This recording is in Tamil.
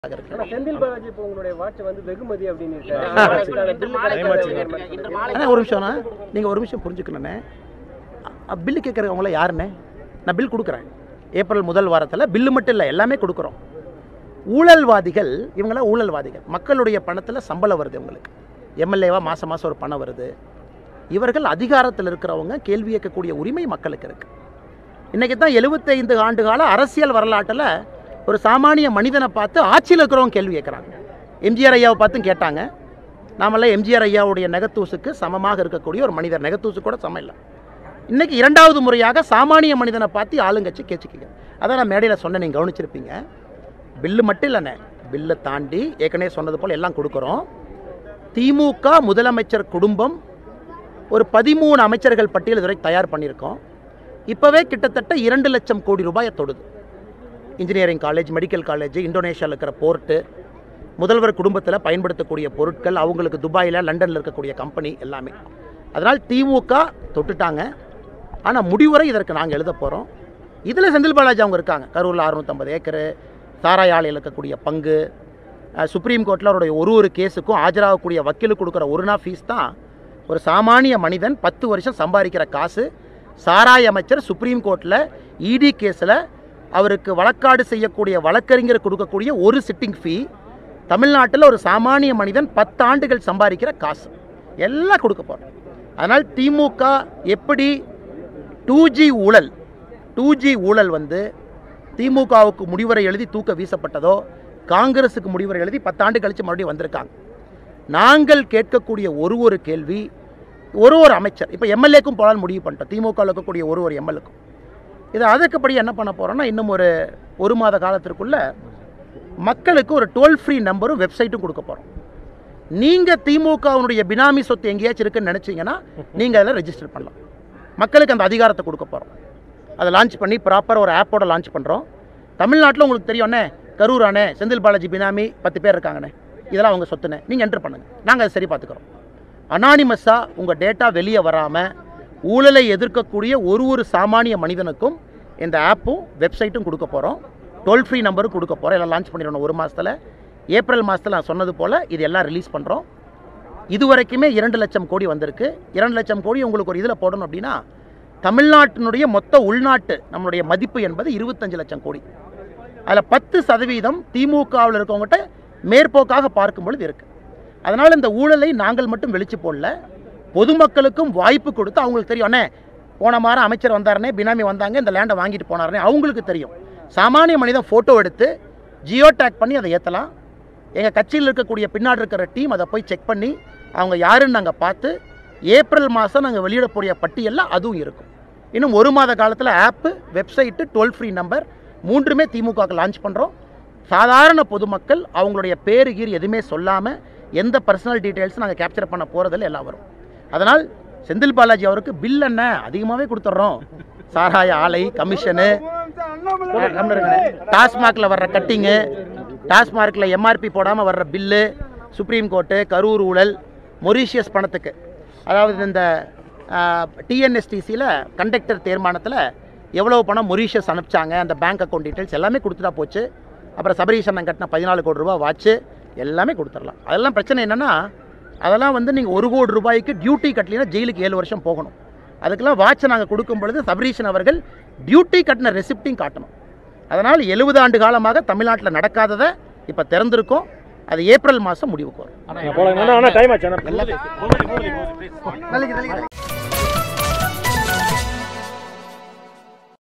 இருக்கு ஆனா செந்தில் பாலாஜி இப்போ உங்களுடைய வாட்ச் வந்து வெகுமதி அப்படின்னு அண்ணா ஒரு நிமிஷம்ண்ணா நீங்கள் ஒரு நிமிஷம் புரிஞ்சுக்கணுண்ணே அ- பில்லு கேட்குறவங்கள யாருண்ணே நான் பில் கொடுக்குறேன் ஏப்ரல் முதல் வாரத்தில் பில்லு மட்டும் இல்லை எல்லாமே கொடுக்குறோம் ஊழல்வாதிகள் இவங்களாம் ஊழல்வாதிகள் மக்களுடைய பணத்தில் சம்பளம் வருது இவங்களுக்கு எம்எல்ஏவாக மாதம் மாதம் ஒரு பணம் வருது இவர்கள் அதிகாரத்தில் இருக்கிறவங்க கேள்வி கேட்கக்கூடிய உரிமை மக்களுக்கு இருக்குது இன்றைக்கி தான் எழுபத்தைந்து ஆண்டு கால அரசியல் வரலாற்றில் ஒரு சாமானிய மனிதனை பார்த்து ஆட்சியில் இருக்கிறவங்க கேள்வி கேட்குறாங்க எம்ஜிஆர் ஐயாவை பார்த்தும் கேட்டாங்க நாமெல்லாம் எம்ஜிஆர் ஐயாவுடைய நெகத்தூசுக்கு சமமாக இருக்கக்கூடிய ஒரு மனிதர் நெகத்தூசு கூட சமம் இல்லை இன்றைக்கி இரண்டாவது முறையாக சாமானிய மனிதனை பார்த்து ஆளுங்கட்சி கேச்சுக்கிங்க அதான் நான் மேடையில் சொன்னேன் நீங்கள் கவனிச்சிருப்பீங்க பில்லு மட்டும் இல்லைண்ணே பில்லை தாண்டி ஏற்கனவே சொன்னது போல் எல்லாம் கொடுக்குறோம் திமுக முதலமைச்சர் குடும்பம் ஒரு பதிமூணு அமைச்சர்கள் பட்டியல் இதுவரை தயார் பண்ணியிருக்கோம் இப்போவே கிட்டத்தட்ட இரண்டு லட்சம் கோடி ரூபாயை தொடுது இன்ஜினியரிங் காலேஜ் மெடிக்கல் காலேஜ் இந்தோனேஷியாவில் இருக்கிற போர்ட்டு முதல்வர் குடும்பத்தில் பயன்படுத்தக்கூடிய பொருட்கள் அவங்களுக்கு துபாயில் லண்டனில் இருக்கக்கூடிய கம்பெனி எல்லாமே அதனால் திமுக தொட்டுட்டாங்க ஆனால் முடிவுரை இதற்கு நாங்கள் எழுத போகிறோம் இதில் செந்தில் பாலாஜி அவங்க இருக்காங்க கரூரில் அறுநூத்தம்பது ஏக்கரு சாராய ஆலையில் இருக்கக்கூடிய பங்கு அஹ், சுப்ரீம் கோர்ட்டில் அவருடைய ஒரு ஒரு கேஸுக்கும் ஆஜராகக்கூடிய வக்கீலுக்கு கொடுக்குற ஒரு நாள் ஃபீஸ் தான் ஒரு சாமானிய மனிதன் பத்து வருஷம் சம்பாதிக்கிற காசு சாராய அமைச்சர் சுப்ரீம் கோர்ட்டில் இடி கேஸில் அவருக்கு வழக்காடு செய்யக்கூடிய வழக்கறிஞர் கொடுக்கக்கூடிய ஒரு சிட்டிங் ஃபீ தமிழ்நாட்டில் ஒரு சாமானிய மனிதன் பத்தாண்டுகள் சம்பாதிக்கிற காசு எல்லாம் கொடுக்க போகிறோம் அதனால் திமுக எப்படி டூ ஜி ஊழல் டூ ஜி ஊழல் வந்து திமுகவுக்கு முடிவுரை எழுதி தூக்க வீசப்பட்டதோ காங்கிரஸுக்கு முடிவுரை எழுதி பத்தாண்டு கழித்து மறுபடியும் வந்திருக்காங்க நாங்கள் கேட்கக்கூடிய ஒரு ஒரு கேள்வி ஒரு ஒரு அமைச்சர் இப்போ எம்எல்ஏக்கும் போலான்னு முடிவு பண்ணிட்டோம் திமுகவில் இருக்கக்கூடிய ஒரு ஒரு எம்எல்ஏக்கும் இது அதுக்குப்படி என்ன பண்ண போகிறோம்னா இன்னும் ஒரு ஒரு மாத காலத்திற்குள்ள மக்களுக்கு ஒரு டோல் ஃப்ரீ நம்பரும் வெப்சைட்டும் கொடுக்க போகிறோம் நீங்கள் திமுகவினுடைய பினாமி சொத்து எங்கேயாச்சும் இருக்குன்னு நினச்சிங்கன்னா நீங்கள் அதில் ரெஜிஸ்டர் பண்ணலாம் மக்களுக்கு அந்த அதிகாரத்தை கொடுக்க போகிறோம் அதை லான்ச் பண்ணி ப்ராப்பர் ஒரு ஆப்போட லான்ச் பண்ணுறோம் தமிழ்நாட்டில் உங்களுக்கு தெரியும்ண்ணே கரூர் அண்ணே செந்தில் பாலாஜி பினாமி பத்து பேர் இருக்காங்கண்ணே இதெல்லாம் அவங்க சொத்துண்ணே நீங்கள் என்ட்ரு பண்ணுங்கள் நாங்கள் அதை சரி பார்த்துக்குறோம் அனானிமஸாக உங்கள் டேட்டா வெளியே வராமல் ஊழலை எதிர்க்கக்கூடிய ஒரு ஒரு சாமானிய மனிதனுக்கும் இந்த ஆப்பும் வெப்சைட்டும் கொடுக்க போகிறோம் டோல் ஃப்ரீ நம்பரும் கொடுக்க போகிறோம் எல்லாம் லான்ச் பண்ணிடணும் ஒரு மாதத்தில் ஏப்ரல் மாதத்தில் நான் சொன்னது போல் இது எல்லாம் ரிலீஸ் பண்ணுறோம் இது வரைக்குமே இரண்டு லட்சம் கோடி வந்திருக்கு இரண்டு லட்சம் கோடி உங்களுக்கு ஒரு இதில் போடணும் அப்படின்னா தமிழ்நாட்டினுடைய மொத்த உள்நாட்டு நம்மளுடைய மதிப்பு என்பது இருபத்தஞ்சு லட்சம் கோடி அதில் பத்து சதவீதம் திமுகவில் இருக்கவங்ககிட்ட மேற்போக்காக பார்க்கும் பொழுது இருக்குது அதனால் இந்த ஊழலை நாங்கள் மட்டும் வெளிச்சு போடல பொதுமக்களுக்கும் வாய்ப்பு கொடுத்து அவங்களுக்கு தெரியும் அண்ணே போன மாதம் அமைச்சர் வந்தாருனே பினாமி வந்தாங்க இந்த லேண்டை வாங்கிட்டு போனாருனே அவங்களுக்கு தெரியும் சாமானிய மனிதன் ஃபோட்டோ எடுத்து ஜியோ டேக் பண்ணி அதை ஏற்றலாம் எங்கள் கட்சியில் இருக்கக்கூடிய பின்னாடி இருக்கிற டீம் அதை போய் செக் பண்ணி அவங்க யாருன்னு நாங்கள் பார்த்து ஏப்ரல் மாதம் நாங்கள் வெளியிடக்கூடிய பட்டியலில் அதுவும் இருக்கும் இன்னும் ஒரு மாத காலத்தில் app website toll free number மூன்றுமே திமுகவுக்கு லான்ச் பண்ணுறோம் சாதாரண பொதுமக்கள் அவங்களுடைய பேரு கீர் எதுவுமே சொல்லாமல் எந்த பர்சனல் டீட்டெயில்ஸும் நாங்கள் கேப்சர் பண்ண போகிறதில்ல எல்லாம் வரும் அதனால் செந்தில் பாலாஜி அவருக்கு பில் என்ன அதிகமாகவே கொடுத்துட்றோம் சாராய ஆலை கமிஷனு டாஸ்மாகில் வர்ற கட்டிங்கு டாஸ்மார்க்கில் எம்ஆர்பி போடாமல் வர்ற பில்லு சுப்ரீம் கோர்ட்டு கரூர் ஊழல் மொரீஷியஸ் பணத்துக்கு அதாவது இந்த டிஎன்எஸ்டிசியில் கண்டக்டர் தீர்மானத்தில் எவ்வளோ பணம் மொரீஷியஸ் அனுப்பிச்சாங்க அந்த பேங்க் அக்கௌண்ட் டீட்டெயில்ஸ் எல்லாமே கொடுத்துட்டா போச்சு அப்புறம் சபரீஷன் கட்டின பதினாலு கோடி ரூபா வாட்ச்சு எல்லாமே கொடுத்துடலாம் அதெல்லாம் பிரச்சனை என்னென்னா அதெல்லாம் வந்து நீங்கள் ஒரு கோடி ரூபாய்க்கு டியூட்டி கட்டலைன்னா ஜெயிலுக்கு ஏழு வருஷம் போகணும் அதுக்கெல்லாம் வாட்சை நாங்கள் கொடுக்கும் பொழுது சபரீஷன் அவர்கள் டியூட்டி கட்டின ரெசிப்டையும் காட்டணும் அதனால் எழுபது ஆண்டு காலமாக தமிழ்நாட்டில் நடக்காததை இப்போ திறந்திருக்கோம் அது ஏப்ரல் மாதம் முடிவுக்கு வரும் போல டைம் ஆச்சு எல்லாம்